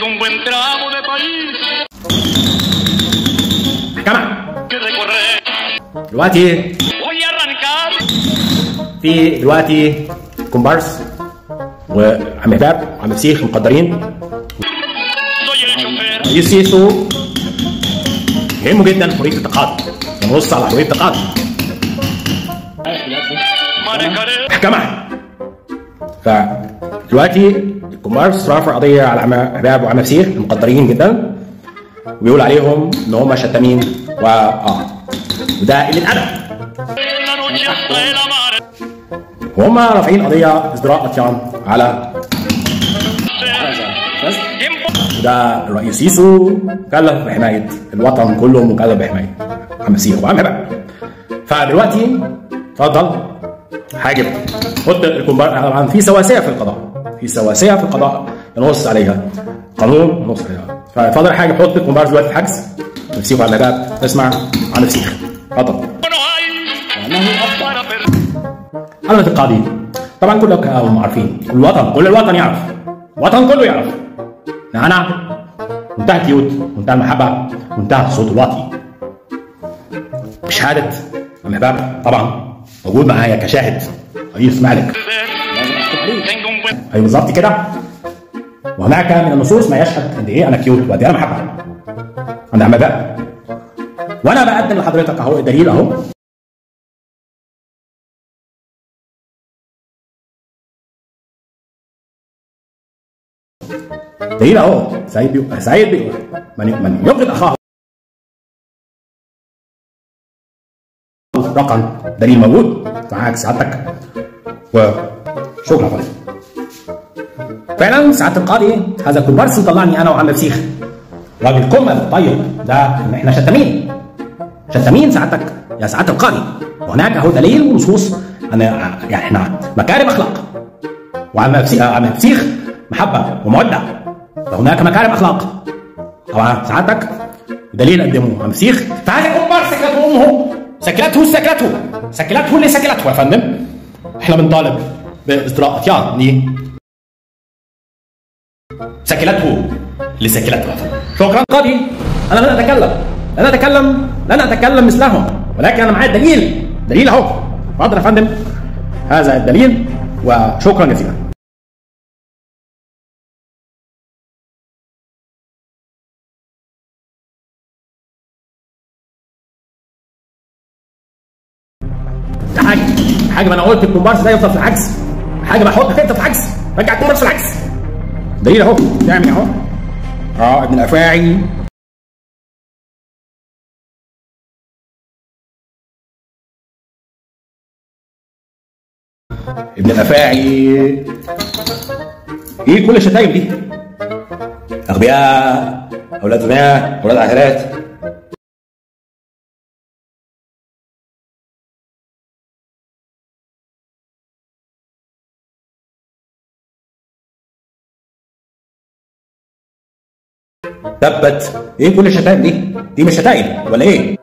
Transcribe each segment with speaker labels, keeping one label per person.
Speaker 1: un buen tramo de país
Speaker 2: محكمة
Speaker 1: que recorrer.
Speaker 2: دلوقتي
Speaker 1: Voy a arrancar.
Speaker 2: في دلوقتي كومبارس وعم هباب وعم فسيخ مقدرين
Speaker 1: Soy el chofer.
Speaker 2: رئيس سيسو يهمه جدا حريه التقاعد نبص على حريه التقاعد
Speaker 1: Manejaré.
Speaker 2: محكمة فدلوقتي الكومبارس رافع قضية على عم هباب وعم فسيخ المقدرين جدا وبيقول عليهم ان هم شتامين و اه وده قلة أدب
Speaker 1: La noche hasta el amanecer.
Speaker 2: وهم رافعين قضية ازدراء أطيان على بس
Speaker 1: Tiempo.
Speaker 2: ده الرئيس سيسو مكلف بحماية الوطن كله مكلف بحماية عم مسيح وعم هبة فدلوقتي اتفضل حاجب حط الكمبار طبعا في سواسية في القضاء في سواسية في القضاء نص عليها قانون نص عليها فاتفضل حاجب حط الكمبار دلوقتي في حجز مسيح وعم هبة نسمع عن مسيح اتفضل
Speaker 1: No hay para perder.
Speaker 2: علامة القاضي طبعا كلكم عارفين الوطن كل الوطن يعرف الوطن كله يعرف إن انا منتهى الكيوت منتهى المحبة منتهى الصوت الواطي بشهادة عم هباب طبعا موجود معايا كشاهد رئيس مالك
Speaker 1: Tengo un buen.
Speaker 2: اي بالظبط كده وهناك من النصوص ما يشهد قد ايه انا كيوت وقد ايه انا محبة عند عم هباب وانا بقدم لحضرتك اهو الدليل اهو دليل اهو سعيد بيقول سعيد بيقول من من يبغض اخاه رقم دليل موجود معاك سعادتك وشكرا فضل فعلا سعاده القاضي هذا كومبارس طلعني انا وعم فسيخ راجل كمل طيب ده إن احنا شتامين شتامين سعادتك يا سعاده القاضي وهناك اهو دليل ونصوص انا يعني احنا مكارم اخلاق وعم فسيخ عم فسيخ محبه وموده فهناك مكارم اخلاق طبعا سعادتك دليل قدمه عم فسيخ فهذا كومبار سكلته امه سكلته سكلته سكلته اللي سكلته يا فندم احنا بنطالب باصدراء اطيان ليه سكلته لسكلته شكرا قاضي انا لن اتكلم لن اتكلم لن اتكلم مثلهم ولكن انا معايا دليل دليل اهو اتفضل يا فندم هذا الدليل وشكرا جزيلا ده حاجه حاجه ما انا قلت الكومبارس ده يفضل في العكس حاجه بحطك انت في العكس رجع الكومبارس في العكس دليل اهو تعمل اهو اه ابن الافاعي ابن الافاعي ايه كل الشتايم دي اغبياء اولاد زنا اولاد عاهرات تبت ايه كل الشتايم دي دي مش شتايم ولا ايه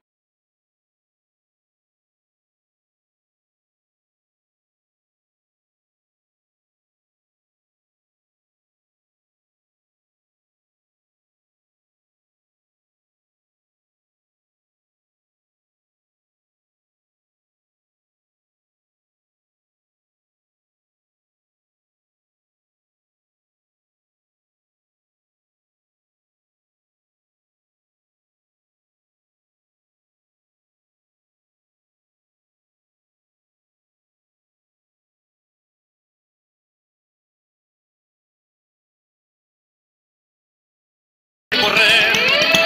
Speaker 1: Correr.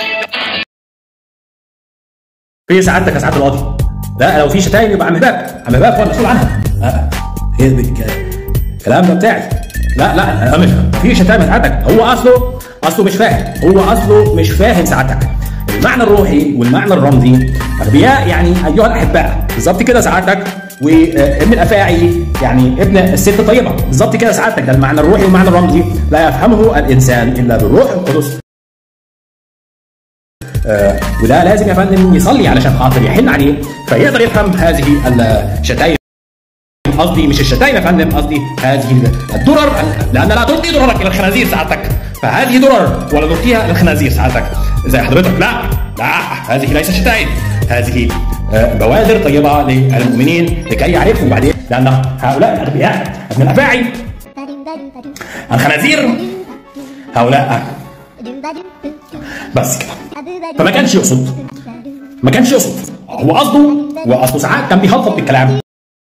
Speaker 2: في سعادتك يا سعاده القاضي لا لو في شتايم يبقى عم هباب عم هباب هو المسؤول عنها آه. هي دي الك- الكلام ده بتاعي لا لا أنا مش في شتايم يا سعادتك هو اصله اصله مش فاهم هو اصله مش فاهم سعادتك المعنى الروحي والمعنى الرمزي اغبياء يعني ايها الاحباء بالظبط كده سعادتك وابن الافاعي يعني ابن الست طيبه بالظبط كده سعادتك ده المعنى الروحي والمعنى الرمزي لا يفهمه الانسان الا بالروح القدس آه، وده لازم يا فندم يصلي علشان خاطر يحن عليه فيقدر يفهم هذه الشتايم قصدي مش الشتايم يا فندم قصدي هذه الدرر لان لا تلقي دررك الى الخنازير سعادتك فهذه درر ولا نعطيها الخنازير سعادتك زي حضرتك لا لا هذه ليست شتائم هذه آه، بوادر طيبه للمؤمنين لكي يعرفوا بعدين لان هؤلاء الاغبياء من الافاعي الخنازير هؤلاء بس كده فما كانش يقصد ما كانش يقصد هو قصده واصله ساعات كان بيخطط بالكلام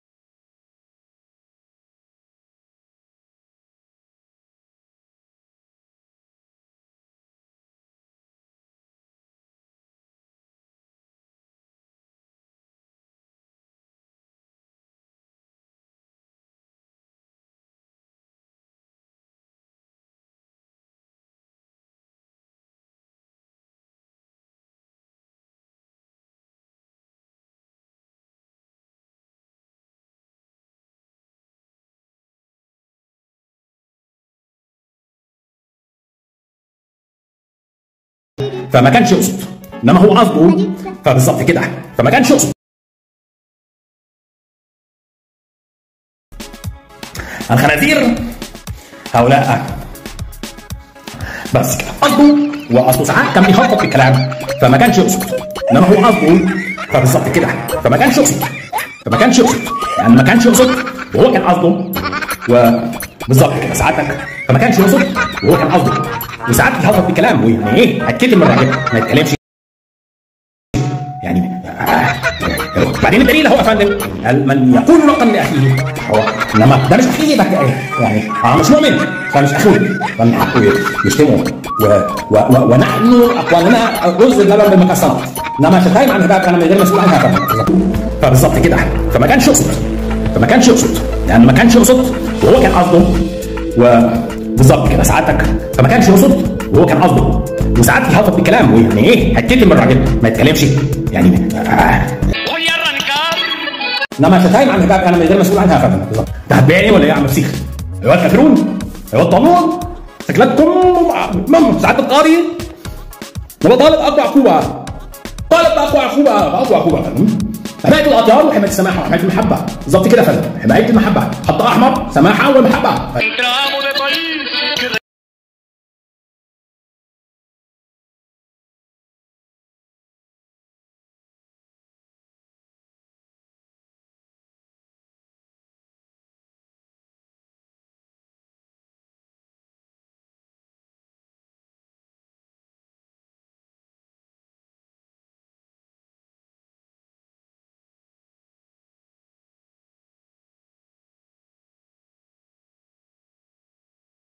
Speaker 2: فما كانش يقصد انما هو قصده فبالظبط كده فما كانش يقصد الخنازير هؤلاء بس كده قصده واصله ساعات كان بيخطط بالكلام فما كانش يقصد انما هو قصده فبالظبط كده فما كانش يقصد فما كانش يقصد يعني ما كانش يقصد وهو كان قصده وبالظبط كده ساعتك فما كانش يقصد وهو كان قصده وساعات بيخطط بالكلام ويعني ايه هتكتم من الراجل ما يتكلمش يعني آه. بعدين الدليل اهو يا فندم قال من يقول رقم لاخيه هو انما ده مش اخيه ده يعني اه مش مؤمن فمش اخوه فمن حقه يشتمه و و و ونحن اقوالنا رز اللبن بالمكسرات انما شتايم عن هباب انا من غير مسؤول عنها فندم فبالظبط كده فما كانش يقصد فما كانش يقصد لان ما كانش يقصد وهو كان قصده وبالظبط كده سعادتك فما كانش يقصد وهو كان قصده وساعات بيخطط بالكلام ويعني ايه هتكتم من الراجل ما يتكلمش يعني آه.
Speaker 1: Voy a arrancar
Speaker 2: انما شتايم عن هباب انا من غير مسؤول عنها فندم بالظبط انت هتبيعني ولا ايه يا عم فسيخ؟ ايوه الكافرون ايوه الطالون شكلكم مم سعاده القاضي هو طالب اقوى عقوبه طالب اقوى عقوبه اقوى عقوبه يا فندم حمايه الاطيار وحمايه السماحه وحمايه المحبه بالظبط كده يا فندم حمايه المحبه خط احمر سماحه والمحبه
Speaker 1: entramos de país que